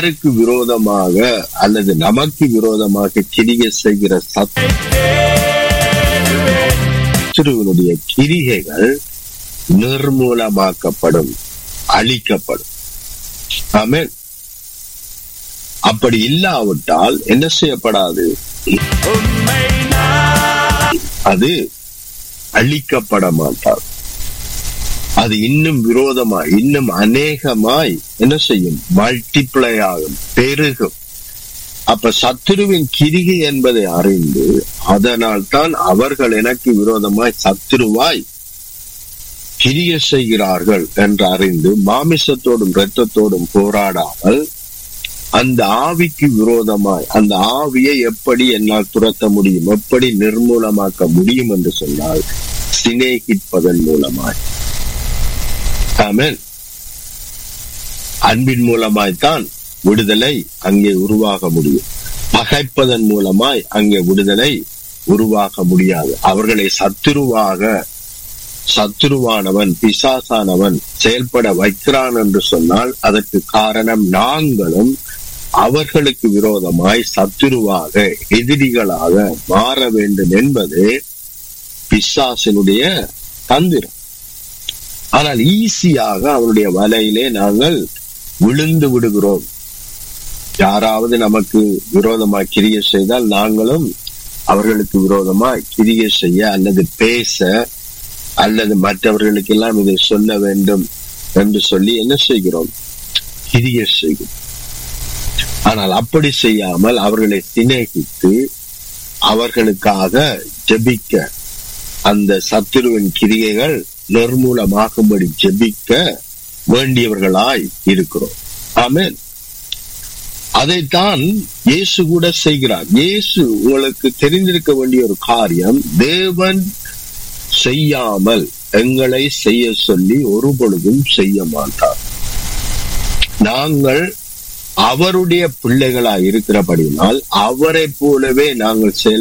யாருக்கு விரோதமாக அல்லது நமக்கு விரோதமாக கிரிகை செய்கிற சத்துருவனுடைய கிரிகைகள் நிர்மூலமாக்கப்படும் அழிக்கப்படும் ஆமென் அப்படி இல்லாவிட்டால் என்ன செய்யப்படாது அது அழிக்கப்பட மாட்டார் அது இன்னும் விரோதமாய் இன்னும் அநேகமாய் என்ன செய்யும் மல்டிப்ளை ஆகும் பெருகும் அப்ப சத்துருவின் கிரிகை என்பதை அறிந்து அதனால் தான் அவர்கள் எனக்கு விரோதமாய் சத்துருவாய் கிரிய செய்கிறார்கள் என்று அறிந்து மாமிசத்தோடும் இரத்தத்தோடும் போராடாமல் அந்த ஆவிக்கு விரோதமாய் அந்த ஆவியை எப்படி என்னால் துரத்த முடியும் எப்படி நிர்மூலமாக்க முடியும் என்று சொன்னால் சிநேகிப்பதன் மூலமாய் ஆமென் அன்பின் மூலமாய்த்தான் விடுதலை அங்கே உருவாக முடியும் பகைப்பதன் மூலமாய் அங்கே விடுதலை உருவாக முடியாது அவர்களை சத்துருவாக சத்துருவானவன் பிசாசானவன் செயல்பட வைக்கிறான் என்று சொன்னால் அதற்கு காரணம் நாங்களும் அவர்களுக்கு விரோதமாய் சத்துருவாக எதிரிகளாக மாற வேண்டும் என்பது பிசாசினுடைய தந்திரம் ஆனால் ஈஸியாக அவனுடைய வலையிலே நாங்கள் விழுந்து விடுகிறோம் யாராவது நமக்கு விரோதமாய் கிரிய செய்தால் நாங்களும் அவர்களுக்கு விரோதமாய் கிரிய செய்ய அல்லது பேச அல்லது மற்றவர்களுக்கு எல்லாம் இதை சொல்ல வேண்டும் என்று சொல்லி என்ன செய்கிறோம் கிரிய செய்கிறோம் ஆனால் அப்படி செய்யாமல் அவர்களை சிநேகித்து அவர்களுக்காக ஜெபிக்க அந்த சத்துருவின் கிரியைகள் நிர்மூலமாகும்படி ஜெபிக்க வேண்டியவர்களாய் இருக்கிறோம் ஆமென் அதைத்தான் இயேசு கூட செய்கிறார் இயேசு உங்களுக்கு தெரிந்திருக்க வேண்டிய ஒரு காரியம் தேவன் செய்யாமல் எங்களை செய்ய சொல்லி ஒரு பொழுதும் செய்ய மாட்டார் நாங்கள் அவருடைய பிள்ளைகளா இருக்கிறபடினால் அவரை போலவே நாங்கள் செயல்